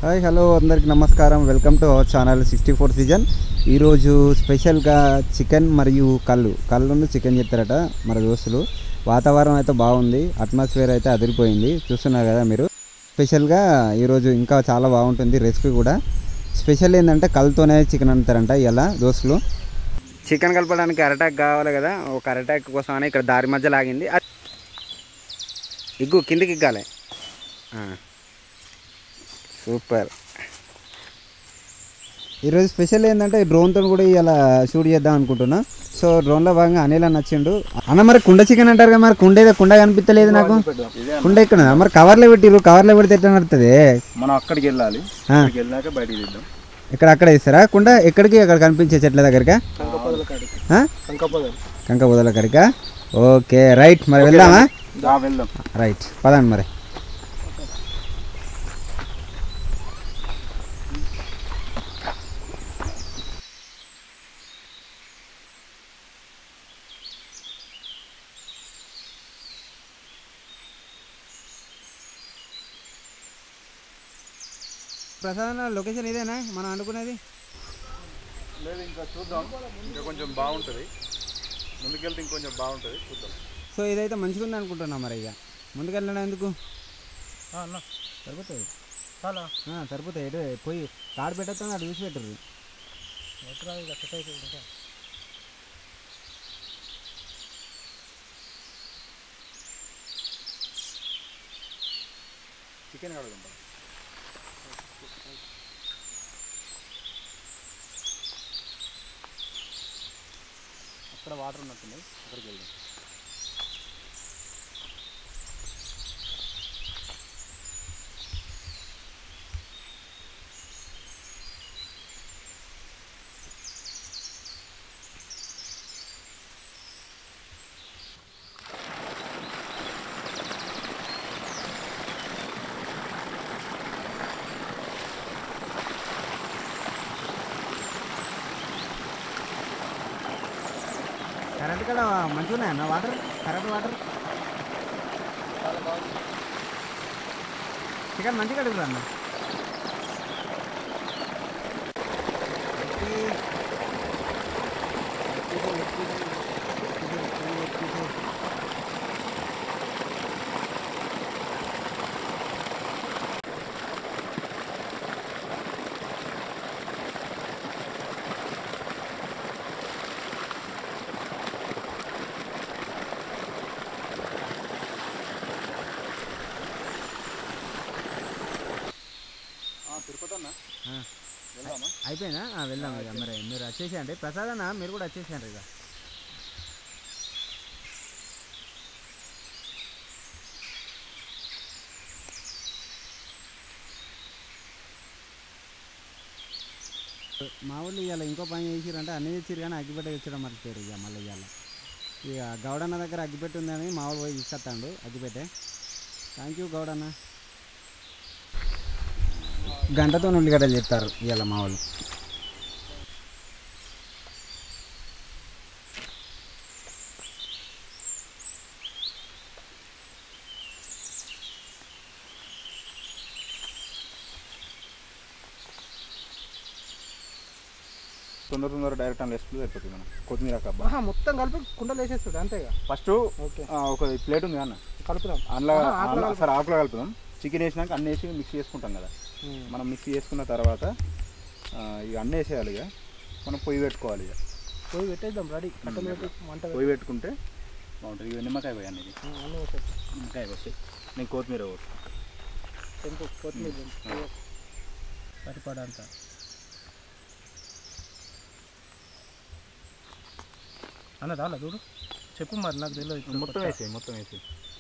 Hi hello అందరికి నమస్కారం welcome to our channel sixty four season ఈరోజు స్పెషల్గా చికెన్ మరియు కళ్ళు కళ్ళును చికెన్ చెప్తారట మన దోస్తులు వాతావరణం అయితే బాగుంది అట్మాస్ఫియర్ అయితే అదిరిపోయింది చూస్తున్నారు కదా మీరు స్పెషల్గా ఈరోజు ఇంకా చాలా బాగుంటుంది రెసిపీ కూడా స్పెషల్ ఏంటంటే కళ్ళతోనే చికెన్ అంటారంట ఇలా దోస్తులు చికెన్ కలపడానికి అరటాక్ కావాలి కదా ఒక అరటాక్ కోసం అని ఇక్కడ దారి మధ్య లాగింది అ- ఇగ్గు కిందికి ఇగ్గాలి ఆ. సూపర్ ఈరోజు స్పెషల్ ఏంటంటే డ్రోన్తో కూడా ఇలా షూట్ చేద్దాం అనుకుంటున్నా సో డ్రోన్లో భాగంగా అనిల్ అని నచ్చిండు అన్న మరి కుండ చికెన్ అంటారు కదా మరి కుండ ఏదో కుండ కనిపించలేదు నాకు కుండ ఇక్కడ ఉందా? మరి కవర్లో పెట్టిరు కవర్లో పెడితే ఎట్లా నడుతుంది మనం అక్కడికి వెళ్ళాలి ఆ. అక్కడికి వెళ్ళాక బయటికి తీద్దాం ఇక్కడ అక్కడ ఇస్తారా కుండ ఎక్కడికి అక్కడ కనిపించే చెట్ల దగ్గరకా ఆ? కంక బుదల కాడికా ఓకే రైట్ మరి వెళ్దామా దా వెళ్దాం రైట్ పదండి మరి ప్రసాద్ లొకేషన్ ఇదేనా మనం అనుకునేది లేదు ఇంకా చూద్దాం ఇంకా కొంచెం బాగుంటుంది ముందుకెళ్తే ఇంకొంచెం బాగుంటుంది చూద్దాం సో ఇదైతే మంచిగా ఉంది అనుకుంటున్నా మరి ఇక ముందుకెళ్ళడం ఎందుకు అన్న సరిపోతుంది చాలా ఆ, సరిపోతాయి ఎటు పోయి కాడు పెట్టేస్తాను అటు చూసి పెట్టరు చికెన్ కడుగుంటాం అక్కడ వాటర్ ఉన్నట్టున్నాయి అక్కడికి వెళ్దాం కరెంట్ కూడా మంచిగా ఉన్నాయన్న వాటర్ కరెంట్ వాటర్ చికెన్ మంచిగా అడుగుతా అన్న తిరుపతి అన్న ఆ. వెళ్దామా అయిపోయిందా ఆ, వెళ్దాం ఇక మరి మీరు వచ్చేసేయండి ప్రసాద్ అన్న మీరు కూడా వచ్చేసేయండి ఇక మా ఊళ్ళు ఇవాళ ఇంకో పని చేసిరంటే అన్ని తెచ్చిరు కానీ అగ్గిపెట్ట తెచ్చడం మర్చిపోయారు ఇక మళ్ళీ ఇవాళ ఇక గౌడన్న దగ్గర అగ్గిపెట్టి ఉందని మా ఊళ్ళు పోయి తీసుకొస్తాడు అగ్గిపెట్టే థ్యాంక్ యూ గౌడన్న గంటతో ఉల్లిగడ్డలు చెప్తారు ఇవాళ మా వాళ్ళు తొందర తొందర డైరెక్ట్ అని వేసుకుంటే సరిపోతుంది మనం కొత్తిమీర కబ్బా ఆహా, మొత్తం కలిపి కుండలు వేసేస్తుంది అంతేగా ఫస్ట్ ఓకే ఒక ప్లేట్ ఉంది అన్న కలుపుదాం అందులో ఆహా, ఆకులో అందులో- కలుపుదాం. సరే ఆకులో కలుపుదాం చికెన్ వేసినాక అన్నీ వేసి మిక్స్ చేసుకుంటాం కదా మనం మిక్స్ చేసుకున్న తర్వాత ఆ, ఇక అన్నీ వేసేయాలి ఇక మనం పొయ్యి పెట్టుకోవాలి ఇక పోయి పెట్టేద్దాం రెడీ కట్టెలు పెట్టి మంట పెట్టి. పొయ్యి పెట్టుకుంటే బాగుంటుంది ఇక నిమ్మకాయ పోయి అనేది ఆ, అన్నీ వేసేద్దాం నిమ్మకాయ వస్తాయి నేను కొత్తిమీర పోస్తాను తెంపు కొత్తిమీర తెంపు. ఆ. సరిపడంత అన్న రాలా చూడు చెప్పు మరి నాకు తెలియదు మొత్తం వేసేయి మొత్తం వేసి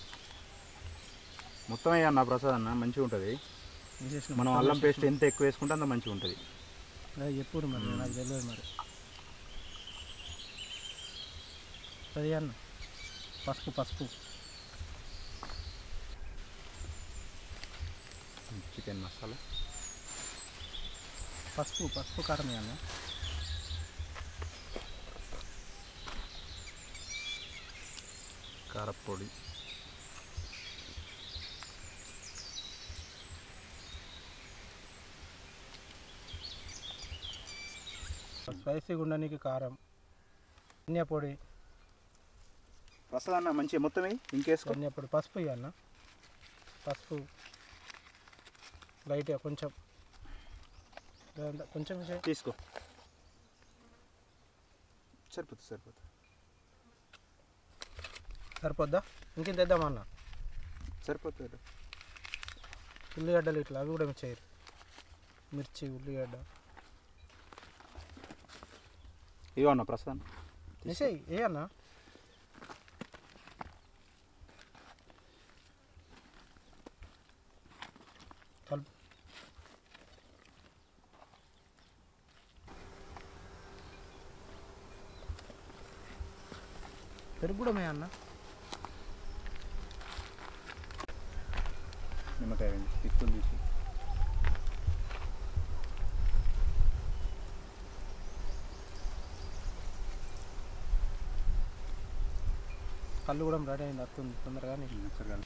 మొత్తం వేయన్న ప్రసాద్ అన్న మంచిగా ఉంటుంది వేసేసిన మనం అల్లం పేస్ట్ ఎంత ఎక్కువ వేసుకుంటే అంత మంచిగా ఉంటుంది ఎప్పుడు మరి నాకు తెలియదు మరి అది అన్న పసుపు పసుపు చికెన్ మసాలా పసుపు పసుపు కారం వేయాలి కారపొడి స్పైసీగా ఉండడానికి కారం ధనియా పొడి ప్రసాద్ అన్న మంచిగా మొత్తం వేయి ఇంకేసుకో ధనియా పొడి పసుపు ఇవ్వన్న పసుపు లైట్గా కొంచెం లేదంటే కొంచెం వేసేయ్. తీసుకో సరిపోతుంది సరిపోతుంది సరిపోద్దా ఇంకేం తెద్దామన్న సరిపోతుంది ఉల్లిగడ్డలు ఇట్లా అవి కూడా చేయరు మిర్చి ఉల్లిగడ్డ ఇవో అన్న ప్రసాద్ వేసేయి ఏ అన్న కలుపు పెరుగు కూడా మే అన్న నిమ్మకాయ వేయండి తిక్కులు తీసి కళ్ళు కూడా రెడీ అయింది వస్తుంది తొందరగా ఒకసారి కలుపు.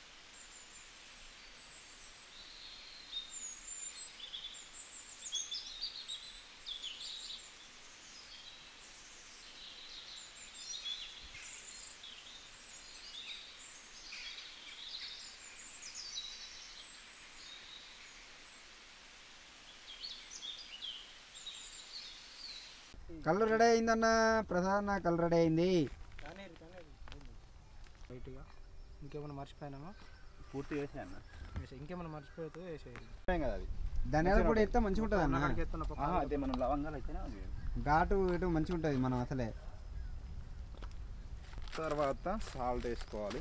కళ్ళు రెడీ అయిందన్న ప్రసాద్ అన్న కళ్ళు రెడీ అయింది లైట్గా ఇంకేమైనా మర్చిపోయినామా పూర్తి వేసే అన్న వేసేయ్. ఇంకేమైనా మర్చిపోతే వేసేయాలి ఏం కదా అది ధనియాల పొడి ఎత్తే మంచిగా ఉంటుంది అన్న అక్కడికి ఎత్తున్న పప్పు. ఆహా, అదే మనం లవంగాలు అయితేనే అది ఘాటు ఇటు మంచిగా ఉంటుంది మనం అసలే తర్వాత సాల్ట్ వేసుకోవాలి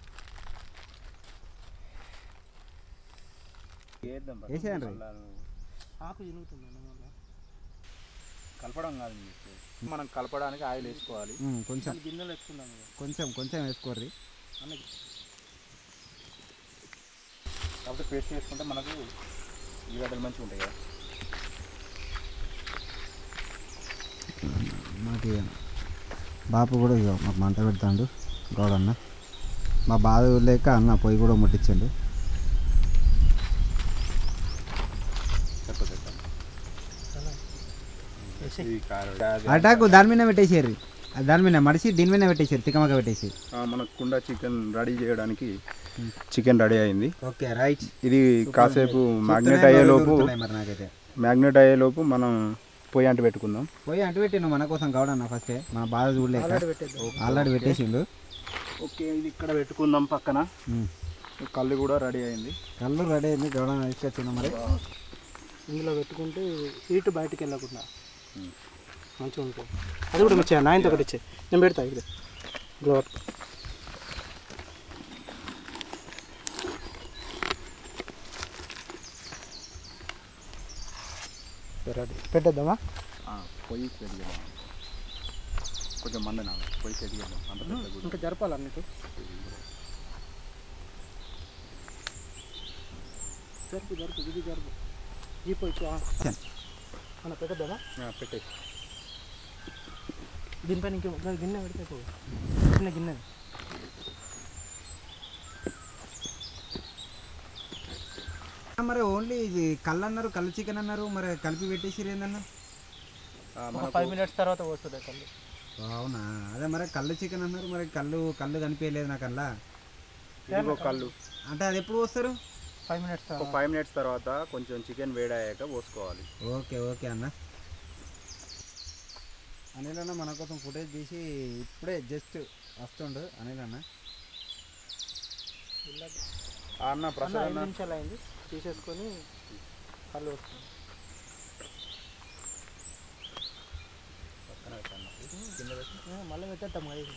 వేద్దాం పక్కన. వేసేయండి. మళ్ళా ఆకు ఇరుగుతుంది అన్న మళ్ళా. కలపడం కాదు మీకు మనం కలపడానికి ఆయిల్ వేసుకోవాలి ఉమ్, కొంచెం దాని గిన్నెలు ఎత్తుకుందాం ఇక. కొంచెం కొంచెం వేసుకోర్రి అన్నకి కాకపోతే పేస్ట్ చేసుకుంటే మనకు ఈ గడ్డలు మంచిగా ఉంటాయి కదా మాకు బాపు కూడా ఇగో మాకు మంట పెడతాడు గౌడన్న మా బాధ లేక అన్న పొయ్యి కూడా ముట్టించండు సరిపోతుంది వేసేయ్. ఇది కారం. అటాకు దాని మీద పెట్టేసారు దాని మీద మడిచి దీని మీద పెట్టేసారు తికమక పెట్టేసి ఆ, మన కుండ చికెన్ రెడీ చేయడానికి చికెన్ రెడీ అయింది ఓకే రైట్ ఇది కాసేపు మ్యాగ్నెట్ అయ్యేలోపు మరి నాకైతే మ్యాగ్నెట్ అయ్యేలోపు మనం పొయ్యి అంటు పెట్టుకుందాం పోయి అంటు పెట్టిండు మన కోసం గౌడన్న ఫస్టే మన బాధ చూడలేక ఆల్రెడీ పెట్టేద్దాం ఆల్రెడీ పెట్టేసిండు ఓకే ఇది ఇక్కడ పెట్టుకుందాం పక్కన ఉమ్. కళ్ళు కూడా రెడీ అయింది కళ్ళు రెడీ అయింది గౌడన్న తీసుకొచ్చిండు మరి ఇందులో పెట్టుకుంటే హీట్ బయటికి వెళ్ళకుండా మంచిగా ఉంటుంది అది కూడా ఇచ్చే నాయనతో ఒకటి ఇచ్చే నేను పెడతా ఇది గ్లోవర్ రెడీ పెట్టేద్దామా పొయ్యి సెట్ చేద్దాం కొంచెం మందన పొయ్యి సెట్ చేద్దాం అంత పెద్ద గుడి. ఇంకా జరపాలి అన్నిటి జరుపు జరుపు ఇది జరుపు ఈ పోయి మన పెట్టేద్దామా ఆ, పెట్టేసి దీనిపైన ఇంకే ఒక గిన్నె పెడితే పో. చిన్న గిన్నె మరి ఓన్లీ ఇది కళ్ళు అన్నారు కళ్ళు చికెన్ అన్నారు మరి కలిపి పెట్టేసిరు ఏందన్న ఆ, ఒక మనకు ఫైవ్ మినిట్స్ తర్వాత వస్తుంది కళ్ళు అవునా అదే మరి కళ్ళు చికెన్ అన్నారు మరి కళ్ళు కళ్ళు కనిపించలేదు నాకు అలా ఇదిగో కళ్ళు అంటే అది ఎప్పుడు వస్తారు ఫైవ్ మినిట్స్ ఒక తర్వాత ఫైవ్ మినిట్స్ తర్వాత కొంచెం చికెన్ వేడయ్యాక పోసుకోవాలి ఓకే ఓకే అన్న అనిల్ అన్న మన కోసం ఫుటేజ్ తీసి ఇప్పుడే జస్ట్ వస్తుండు అనిల్ అన్న ఆ అన్న అన్న ప్రసాద్ ఐదు అన్న నిమిషాలు అయింది తీసేసుకొని కళ్ళు వస్తుంది పక్కన పెట్టన్న. కింద పెట్టి. ఏ, మళ్ళీ పెట్టేద్దాం అది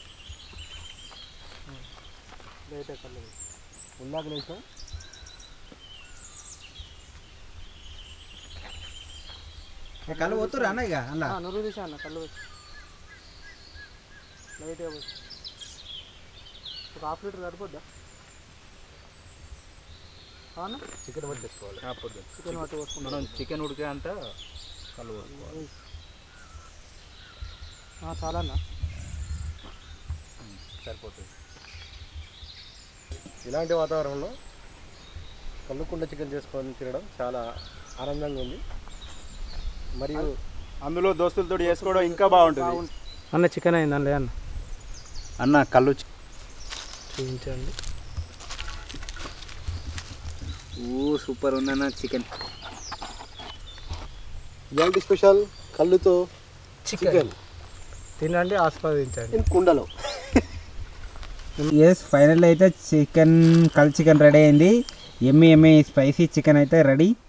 లేటే కళ్ళు ఉందాక లేచా ఏ, కళ్ళు పోతురు అన్న ఇక అలా నువ్వు తీసా అన్న కళ్ళు వచ్చి లైట్గా పోయి ఒక హాఫ్ లీటర్ సరిపోద్దా అవునా చికెన్ పట్టేసుకోవాలి పొద్దున్న చికెన్ పట్టి పోసుకుంటాం మనం చికెన్ ఉడికే అంత కళ్ళు పోసుకోవాలి చాలా అన్న సరిపోతుంది ఇలాంటి వాతావరణంలో కల్లుకుండ చికెన్ చేసుకొని తినడం చాలా ఆనందంగా ఉంది మరియు అందులో దోస్తులతో చేసుకోవడం ఇంకా బాగుంటుంది అన్న చికెన్ అయింది అన్న అన్న అన్న కళ్ళు చి- చూపించండి ఓ సూపర్ ఉందన్న చికెన్ ఇలాంటి స్పెషల్ కళ్ళుతో చికెన్ తినండి ఆస్వాదించండి ఇన్ కుండలో ఎస్ ఫైనల్ అయితే చికెన్ కల్ చికెన్ రెడీ అయింది ఎమ్మి ఎమ్మి స్పైసీ చికెన్ అయితే రెడీ